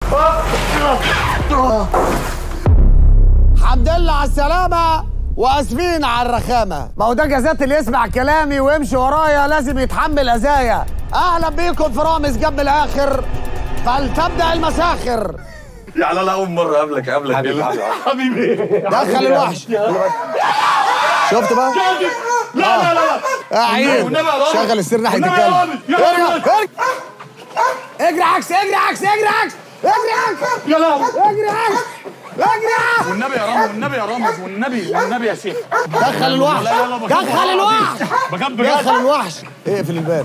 الحمد لله على السلامة واسفين على الرخامة ما هو ده جزات اللي يسمع كلامي ويمشي ورايا لازم يتحمل أذايا أهلا بيكم في رامز جنب الآخر فلتبدأ المساخر يعني انا اول مره اقابلك اقابلك حبيبي حبيبي دخل الوحش شفت بقى؟ لا لا لا لا يا عيد والنبي يا رامز. شغل السر ناحية والنبي يا الكلب رامز. يا ارجع رامز. ارجع اجري عكس اجري عكس اجري عكس اجري عكس يا لهوي اجري عكس اجري عكس والنبي يا رامز والنبي يا رامز والنبي والنبي يا شيخ دخل الوحش لا، لا، لا، بخاف دخل والله الوحش بخاف بجد دخل الوحش اقفل الباب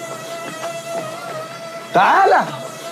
تعالى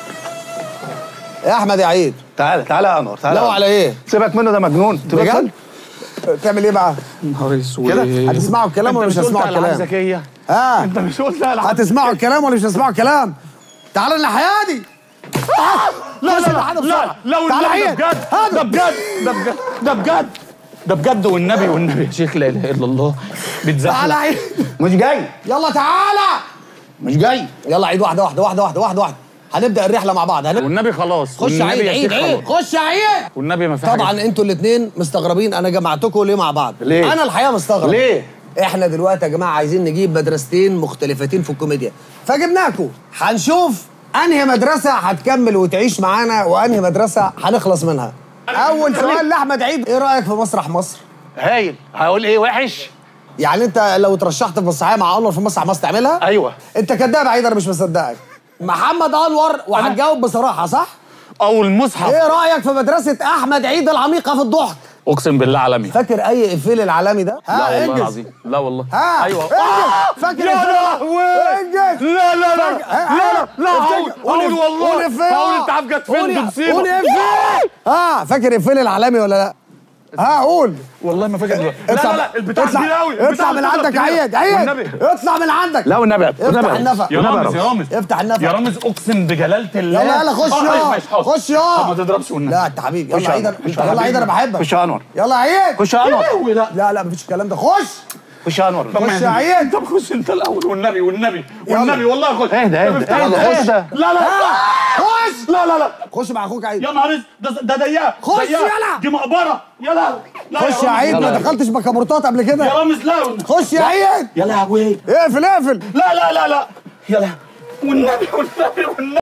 يا احمد يا عيد تعالى تعالى يا انور تعالى لو على ايه سيبك منه ده مجنون بجد تعمل ايه بقى نهار اسود كده هتسمعوا الكلام ولا مش هتسمعوا الكلام ذكيه ها انت مش قلت العاب هتسمعوا الكلام ولا مش هتسمعوا الكلام تعالى الناحيه دي لا خش لا معانا لا بسرعة. لا لا تعالى والنبي عيد. ده بجد هذا. ده بجد ده بجد ده بجد ده بجد والنبي والنبي يا شيخ لا اله الا الله تعالى بتزحلق عيد مش جاي يلا تعالى مش جاي يلا عيد واحده واحده واحده واحده واحده واحده هنبدا الرحله مع بعض هنبدا والنبي خلاص خش والنبي عيد يا عيد شيخ عيد خلاص. خش عيد والنبي ما في حاجة. طبعا انتوا الاثنين مستغربين انا جمعتكم ليه مع بعض ليه؟ انا الحقيقه مستغرب ليه؟ احنا دلوقتي يا جماعه عايزين نجيب مدرستين مختلفتين في الكوميديا فجبناكم هنشوف انهي مدرسه هتكمل وتعيش معانا وانهي مدرسه هنخلص منها اول سؤال لاحمد عيد ايه رايك في مسرح مصر هايل هقول ايه وحش يعني انت لو اترشحت في مسرحيه مع انور في مسرح مصر تعملها ايوه انت كداب عيد انا مش مصدقك محمد انور وهتجاوب بصراحه صح او المصحف ايه رايك في مدرسه احمد عيد العميقه في الضحك اقسم بالله عالمي فاكر اي افيل العالمي ده لا ها والله انجز العظيم لا والله ها ايوه انجز فاكر يا إفيه؟ لهوي انجز لا لا لا فاكر- ها، لا ها، لا هقول افتكر. قول هقول إف- والله قول إفيه. هقول انت عارف جت قول فين يا- بتصيبه قول افيه ها فاكر افيل العالمي ولا لا ها قول والله ما فاكر دلوقتي. لا اطلع لا لا البتاع اطلع- كبير قوي اطلع من عندك عيد عيد والنبي اطلع من عندك لا والنبي افتح النفق يا رامز يا رامز افتح النفق يا رامز اقسم بجلاله الله يلا يلا خش آه، أيوة، يا ماشي، حاضر. خش يا طب ما تضربش والنبي لا انت حبيبي خش يلا يا عيد أنور، أنا- خش يا يلا عيد انا حبيبي. بحبك خش يا انور يلا عيد خش يا انور لا لا لا مفيش الكلام ده خش خش يا انور خش يا عيد طب خش انت الاول والنبي والنبي والنبي والله خش اهدى اهدى افتح اهدى الخش. اهدى لا لا خش لا لا لا خش مع اخوك عيد يا نهار اسود، ده ده ضيقه خش ضيقة. يلا. دي مقبره يا لا لا خش يا رامز. عيد ما دخلتش بكابورتات قبل يا كده رامز لا خش يا عيد يا لهوي اقفل اقفل لا لا لا لا يا لا والنبي والنبي والنبي